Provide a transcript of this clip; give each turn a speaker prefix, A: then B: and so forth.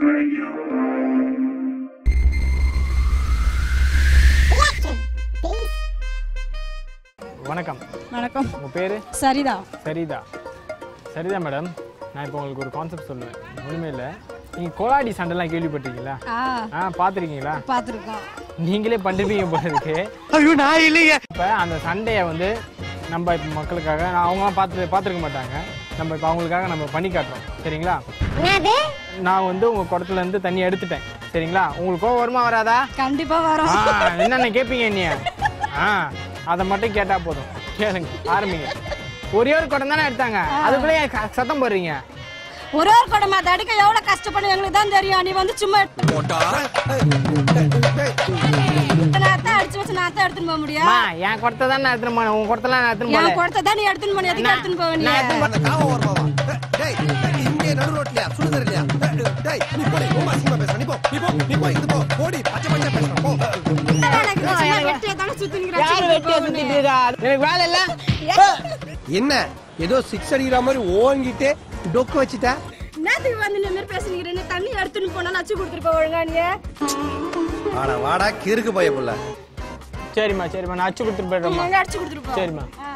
A: வணக்கம்
B: வணக்கம்
A: உங்கள் பேர்
B: சரிதா
A: சரிதா சரிதா மேடம் நான் இப்போ உங்களுக்கு ஒரு கான்செப்ட் சொல்லுவேன் ஒன்றுமே இல்லை நீங்கள் கோலாடி சண்டைலாம் கேள்விப்பட்டிருக்கீங்களா
B: ஆ
A: ஆ பார்த்துருக்கீங்களா
B: பார்த்துருக்கோம்
A: நீங்களே பண்ணிருப்பீங்க போல இருக்கு
C: ஐயோ நான் இல்லையே
A: இப்போ அந்த சண்டையை வந்து நம்ம இப்போ மக்களுக்காக நான் அவங்களாம் பார்த்து பார்த்துருக்க மாட்டாங்க நம்ம இப்போ அவங்களுக்காக நம்ம பண்ணி காட்டுறோம் சரிங்களா நான் வந்து உங்கள் குடத்துல இருந்து தண்ணி எடுத்துட்டேன் சரிங்களா உங்களுக்கு கோவம் வருமா வராதா
B: கண்டிப்பா வரும்
A: ஆ என்னென்ன கேட்பீங்க நீ ஆ அதை மட்டும் கேட்டா போதும் கேளுங்க ஆரம்பிங்க ஒரே ஒரு குடம் தானே எடுத்தாங்க அதுக்குள்ளே ஏன் க- சத்தம் போடுறீங்க
B: ஒரு ஒரு குடமா அதை அடிக்க எவ்வளவு கஷ்டப்படும் எங்களுக்கு தான் தெரியும் நீ வந்து சும்மா நான் தான் அடிச்சு வச்சு நான் தான் எடுத்துன்னு போக முடியும்
A: அம்மா என் குடத்தை தான் நான் எடுத்துன்னு போனேன் உன் குடத்தெல்லாம் நான் எடுத்துன்னு
B: என்
A: போனேன்
B: குடத்தை தான் நீ எடுத்துன்னு போன எதுக்கு எடுத்துன்னு போக நீ
A: நான் எடுத்துன்னு
C: அந்த காவம் வருமாவா டேய் இங்கே நடு ரோட்லயா சுடுதர் இல்லையா டேய் நீ போடி ரொம்ப அசிங்கமா பேசுற நீ போ நீ போ நீ போ இது போ போடி பச்சை பச்சை பேசுற போ
B: எனக்கு சும்மா வெட்டியா தானே சுத்தினுக்கிறேன்.
A: யார் வெட்டியா சுத்திட்டு இருக்கா எனக்கு வேலை இல்ல
C: என்ன ஏதோ சிக்ஸ் அடிக்கிற மாதிரி ஓங்கிட்டு டொக்கு வச்சுட்ட
B: என்னத்துக்கு வந்து இந்த மாதிரி பேசுனீங்க தண்ணி எடுத்துன்னு போனா நச்சு கொடுத்துருப்ப ஒழுங்கா நீ
C: வாடா வாடா கிறுக்கு பைய புள்ள
A: சரிம்மா சரிம்மா நான் அச்சு கொடுத்துட்டு போயிடுறேம்மா
B: ஒழுங்கா அடிச்சு கொடுத்துருப்போம்
A: சரிம்மா
B: ஆ